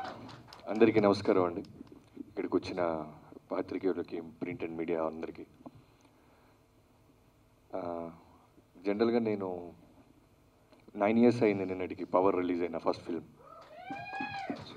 అందరికీ నమస్కారం అండి ఇక్కడికి వచ్చిన పాత్రికేయులకి ప్రింట్ అండ్ మీడియా అందరికీ ఆ, జనరల్గా నేను నైన్ ఇయర్స్ అయింది నిన్నటికి పవర్ రిలీజ్ అయిన first film so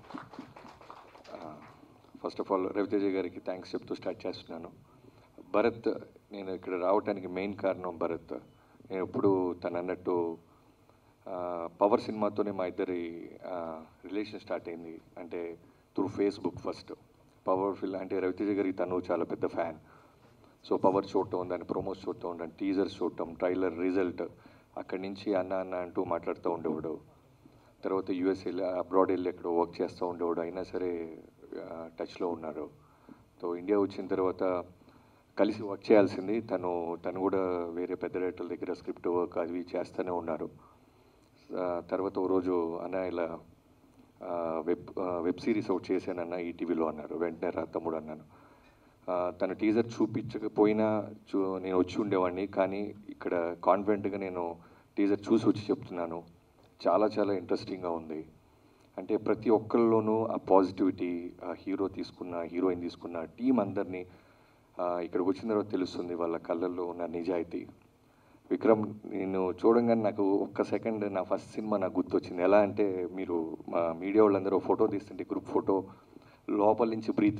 first of all Ravi Teja గారికి థ్యాంక్స్ చెప్తూ స్టార్ట్ చేస్తున్నాను భరత్ నేను ఇక్కడ రావడానికి మెయిన్ కారణం భరత్ నేను ఎప్పుడు తను అన్నట్టు ఆ, పవర్ సినిమాతోనే మా ఇద్దరి రిలేషన్ స్టార్ట్ అయింది అంటే through Facebook first power film అంటే రవితేజ గారికి తను చాలా పెద్ద ఫ్యాన్ సో పవర్ చూడటం దాని ప్రోమోస్ చూడటం దాని టీజర్స్ చూడటం ట్రైలర్ రిజల్ట్ అక్కడి నుంచి అన్న అన్న అంటూ మాట్లాడుతూ ఉండేవాడు తర్వాత యూఎస్ వెళ్ళి అబ్రాడ్ వెళ్ళి ఎక్కడో వర్క్ చేస్తూ ఉండేవాడు అయినా సరే టచ్లో ఉన్నారు సో ఇండియా వచ్చిన తర్వాత కలిసి వర్క్ చేయాల్సింది తను తను కూడా వేరే పెద్ద డైరెక్టర్ల దగ్గర స్క్రిప్ట్ వర్క్ అది ఇవి చేస్తూనే ఉన్నారు ఆ, తర్వాత ఓ రోజు అన్న ఇలా ఆ, వెబ్ ఆ, వెబ్ సిరీస్ ఒకటి చేశానన్న ఈ టీవీలో అన్నారు వెంటనే రా తమ్ముడు అన్నాను ఆ, తన టీజర్ చూపించకపోయినా చూ నేను వచ్చి ఉండేవాడిని కానీ ఇక్కడ కాన్ఫిడెంట్గా నేను టీజర్ చూసి వచ్చి చెప్తున్నాను చాలా చాలా ఇంట్రెస్టింగ్గా ఉంది అంటే ప్రతి ఒక్కరిలోనూ ఆ పాజిటివిటీ ఆ హీరో తీసుకున్న హీరోయిన్ తీసుకున్న టీం అందరినీ ఆ, ఇక్కడికి వచ్చిన తర్వాత తెలుస్తుంది వాళ్ళ కళ్ళల్లో ఉన్న నిజాయితీ విక్రమ్ నేను చూడంగానే నాకు ఒక్క సెకండ్ నా ఫస్ట్ సినిమా నాకు గుర్తొచ్చింది ఎలా అంటే మీరు మా మీడియా వాళ్ళందరూ ఫోటో తీస్తుంటే గ్రూప్ ఫోటో లోపల నుంచి బ్రీత్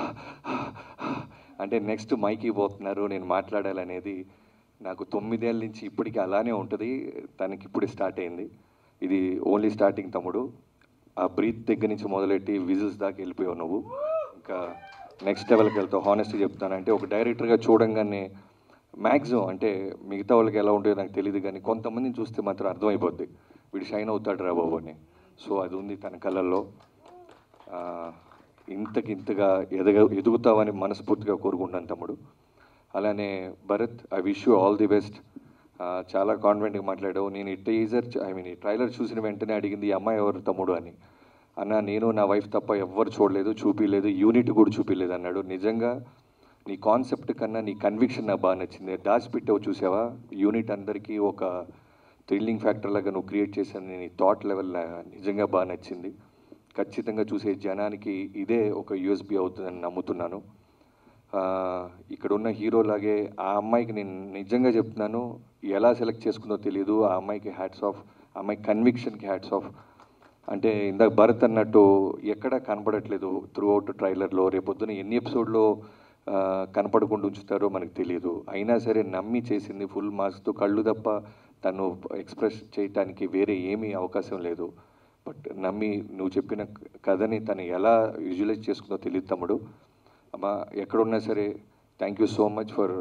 అంటే నెక్స్ట్ మైకి పోతున్నారు నేను మాట్లాడాలనేది నాకు తొమ్మిదేళ్ళ నుంచి ఇప్పటికీ అలానే ఉంటుంది తనకి ఇప్పుడు స్టార్ట్ అయింది ఇది ఓన్లీ స్టార్టింగ్ తమ్ముడు ఆ బ్రీత్ దగ్గర నుంచి మొదలెట్టి విజిల్స్ దాకా వెళ్ళిపోయావు నువ్వు ఇంకా నెక్స్ట్ లెవెల్కి వెళ్తావు హానెస్ట్గా చెప్తాను అంటే ఒక డైరెక్టర్గా చూడంగానే మ్యాక్సిమం అంటే మిగతా వాళ్ళకి ఎలా ఉంటుందో నాకు తెలియదు కానీ కొంతమందిని చూస్తే మాత్రం అర్థమైపోద్ది వీడు షైన్ అవుతాడు రా బాబు అని సో అది ఉంది తన కళల్లో ఆ, ఇంతకి ఇంతగా ఎదగ ఎదుగుతావని మనస్ఫూర్తిగా కోరుకుంటాను తమ్ముడు అలానే Bharat I wish you all the best చాలా కాన్ఫిడెంట్గా మాట్లాడావు నేను ఈ టీజర్ ఐ మీన్ ఈ ట్రైలర్ చూసిన వెంటనే అడిగింది ఈ అమ్మాయి ఎవరు తమ్ముడు అని అన్న నేను నా వైఫ్ తప్ప ఎవ్వరు చూడలేదు చూపిలేదు యూనిట్ కూడా చూపిలేదు అన్నాడు నిజంగా నీ కాన్సెప్ట్ కన్నా నీ కన్విక్షన్ నాకు బాగా నచ్చింది దాచిపెట్టావు చూసావా యూనిట్ అందరికీ ఒక థ్రిల్లింగ్ ఫ్యాక్టర్ లాగా నువ్వు క్రియేట్ చేసిన నీ థాట్ లెవెల్ నిజంగా బాగా నచ్చింది ఖచ్చితంగా చూసే జనానికి ఇదే ఒక యూఎస్బి అవుతుందని నమ్ముతున్నాను ఆ, ఇక్కడ ఉన్న హీరోలాగే ఆ అమ్మాయికి నేను నిజంగా చెప్తున్నాను ఎలా సెలెక్ట్ చేసుకుందో తెలియదు ఆ అమ్మాయికి హ్యాట్స్ ఆఫ్ ఆ అమ్మాయి కన్విక్షన్కి హ్యాట్స్ ఆఫ్ అంటే ఇందాక భరత్ అన్నట్టు ఎక్కడ కనపడట్లేదు త్రూ అవుట్ ట్రైలర్లో రేపొద్దున ఎన్ని ఎపిసోడ్లో ఆ, కనపడకుండా ఉంచుతారో మనకు తెలియదు అయినా సరే నమ్మి చేసింది ఫుల్ మార్క్స్తో కళ్ళు తప్ప తను ఎక్స్ప్రెస్ చేయటానికి వేరే ఏమీ అవకాశం లేదు బట్ నమ్మి నువ్వు చెప్పిన కథని తను ఎలా విజువలైజ్ చేసుకుందో తెలియదు తమ్ముడు అమ్మా ఎక్కడున్నా సరే thank you so much for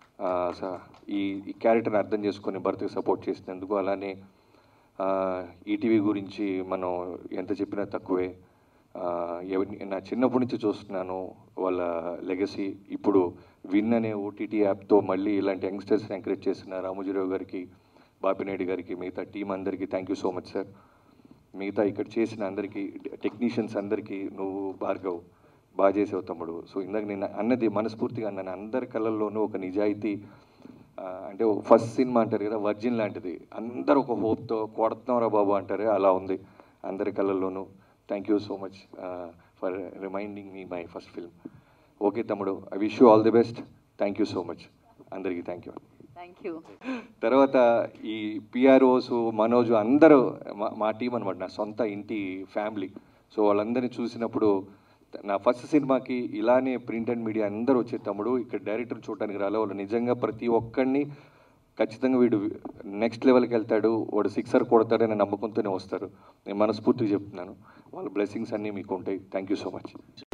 ఈ ఈ క్యారెక్టర్ని అర్థం చేసుకొని భర్తకి సపోర్ట్ చేసినందుకు అలానే ఆ, ఈటీవీ గురించి మనం ఎంత చెప్పినా తక్కువే ఆ, ఎవరిని నా చిన్నప్పటి నుంచి చూస్తున్నాను వాళ్ళ లెగసీ ఇప్పుడు విన్ అనే ఓటీటీ యాప్తో మళ్ళీ ఇలాంటి యంగ్స్టర్స్ని ఎంకరేజ్ చేసిన రామోజీరావు గారికి బాపినాయుడు గారికి మిగతా టీం అందరికీ thank you so much sir మిగతా ఇక్కడ చేసిన అందరికీ టెక్నీషియన్స్ అందరికీ నువ్వు భార్గవ్ బాగా చేసావు తమ్ముడు సో ఇందాక నేను అన్నది మనస్ఫూర్తిగా అన్నాను అందరి కళల్లోనూ ఒక నిజాయితీ ఆ, అంటే ఫస్ట్ సినిమా అంటారు కదా వర్జిన్ లాంటిది అందరూ ఒక హోప్తో కొడుతున్నాం రా బాబు అంటారు అలా ఉంది అందరి కళల్లోనూ thank you so much for reminding me my first film okay తమ్ముడు I wish you all the best thank you so much అందరికీ థ్యాంక్ యూ థ్యాంక్ యూ తర్వాత ఈ పిఆర్ఓస్ మనోజ్ అందరూ మా మా టీం అనమాట నా సొంత ఇంటి ఫ్యామిలీ సో వాళ్ళందరినీ చూసినప్పుడు నా ఫస్ట్ సినిమాకి ఇలానే ప్రింట్ అండ్ మీడియా అందరూ వచ్చే తమ్ముడు ఇక్కడ డైరెక్టర్ చూడడానికి రాలే వాళ్ళు నిజంగా ప్రతి ఒక్కడిని ఖచ్చితంగా వీడు నెక్స్ట్ లెవెల్కి వెళ్తాడు వాడు సిక్సర్ కొడతాడనే నమ్మకంతోనే వస్తారు నేను మనస్ఫూర్తిగా చెప్తున్నాను వాళ్ళ బ్లెస్సింగ్స్ అన్నీ మీకు ఉంటాయి థ్యాంక్ యూ సో మచ్